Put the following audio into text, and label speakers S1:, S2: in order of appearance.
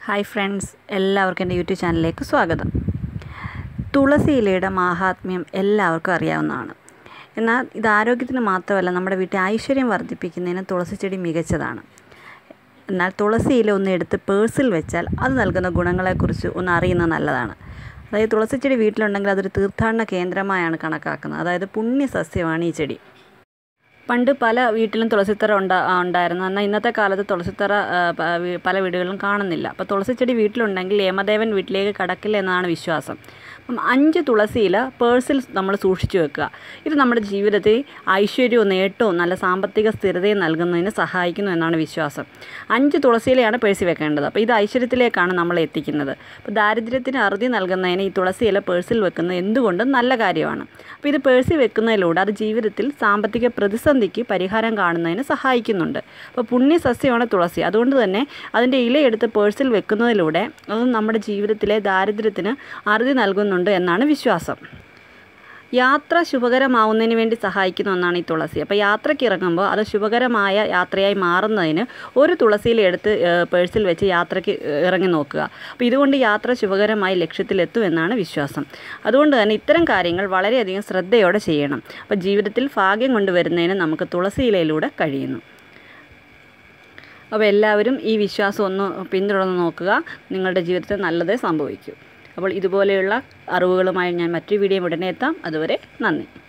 S1: hi friends എല്ലാവർക്കും എൻ്റെ YouTube ചാനലിലേക്ക് സ്വാഗതം തുളസി ഇലയുടെ മാഹാത്മ്യം എല്ലാവർക്കും അറിയാവുന്നതാണ് എന്നാൽ ഇത് ആരോഗ്യത്തിന് മാത്രമല്ല നമ്മുടെ വീട്ടിൽ ഐശ്വര്യം വർദ്ധിപ്പിക്കുന്നതിന് തുളസി ചെടി മികച്ചതാണ് എന്നാൽ തുളസി ഇല ഒന്ന് എടുത്ത് പേഴ്സിൽ വെച്ചാൽ അത് നൽകുന്ന ഗുണങ്ങളെക്കുറിച്ച് ഒന്ന് അറിയുന്നത് നല്ലതാണ് അതായത് തുളസി ചെടി വീട്ടിലുണ്ടെങ്കിൽ അതൊരു തീർത്ഥാടന കേന്ദ്രമായാണ് കണക്കാക്കുന്നത് അതായത് പുണ്യസസ്യമാണ് ഈ ചെടി പണ്ട് പല വീട്ടിലും തുളസിത്തറ ഉണ്ടാ ഉണ്ടായിരുന്നു എന്നാൽ ഇന്നത്തെ കാലത്ത് തുളസിത്തറ ആ, പ- വീ- പല വീടുകളിലും കാണുന്നില്ല അപ്പോൾ തുളസിച്ചെടി വീട്ടിലുണ്ടെങ്കിൽ യമദേവൻ വീട്ടിലേക്ക് കടക്കില്ല എന്നാണ് വിശ്വാസം അപ്പം അഞ്ച് തുളസിയില പേഴ്സിൽ നമ്മൾ സൂക്ഷിച്ചു വെക്കുക ഇത് നമ്മുടെ ജീവിതത്തിൽ ഐശ്വര്യവും നേട്ടവും നല്ല സാമ്പത്തിക സ്ഥിരതയും നൽകുന്നതിന് സഹായിക്കുന്നു എന്നാണ് വിശ്വാസം അഞ്ച് തുളസിയിലയാണ് പേഴ്സിൽ വെക്കേണ്ടത് അപ്പോൾ ഇത് ഐശ്വര്യത്തിലേക്കാണ് നമ്മൾ എത്തിക്കുന്നത് അപ്പോൾ ദാരിദ്ര്യത്തിന് അറുതി നൽകുന്നതിന് ഈ തുളസിയില പേഴ്സിൽ വെക്കുന്നത് എന്തുകൊണ്ടും നല്ല കാര്യമാണ് അപ്പോൾ ഇത് പേഴ്സിൽ വെക്കുന്നതിലൂടെ അത് ജീവിതത്തിൽ സാമ്പത്തിക പ്രതിസന്ധിക്ക് പരിഹാരം കാണുന്നതിന് സഹായിക്കുന്നുണ്ട് അപ്പോൾ പുണ്യസസ്യമാണ് തുളസി അതുകൊണ്ട് തന്നെ അതിൻ്റെ ഇലയെടുത്ത് പേഴ്സിൽ വെക്കുന്നതിലൂടെ അത് നമ്മുടെ ജീവിതത്തിലെ ദാരിദ്ര്യത്തിന് അറുതി നൽകുന്നുണ്ട് എന്നാണ് വിശ്വാസം യാത്ര ശുഭകരമാവുന്നതിന് വേണ്ടി സഹായിക്കുന്ന ഒന്നാണ് ഈ തുളസി അപ്പോൾ യാത്രയ്ക്ക് ഇറങ്ങുമ്പോൾ അത് ശുഭകരമായ യാത്രയായി മാറുന്നതിന് ഒരു തുളസിയില എടുത്ത് ഏഹ്, പേഴ്സിൽ വെച്ച് യാത്രയ്ക്ക് ഏഹ്, ഇറങ്ങി നോക്കുക അപ്പോൾ ഇതുകൊണ്ട് യാത്ര ശുഭകരമായി ലക്ഷ്യത്തിലെത്തും എന്നാണ് വിശ്വാസം അതുകൊണ്ട് തന്നെ ഇത്തരം കാര്യങ്ങൾ വളരെയധികം ശ്രദ്ധയോടെ ചെയ്യണം അപ്പോൾ ജീവിതത്തിൽ ഭാഗ്യം കൊണ്ടുവരുന്നതിന് നമുക്ക് തുളസിയിലയിലൂടെ കഴിയുന്നു അപ്പോൾ എല്ലാവരും ഈ വിശ്വാസം ഒന്ന് പിന്തുടർന്ന് നോക്കുക നിങ്ങളുടെ ജീവിതത്തിൽ നല്ലതേ സംഭവിക്കൂ അപ്പോൾ ഇതുപോലെയുള്ള അറിവുകളുമായി ഞാൻ മറ്റൊരു വീഡിയോ ഉടനെ എത്താം അതുവരെ നന്ദി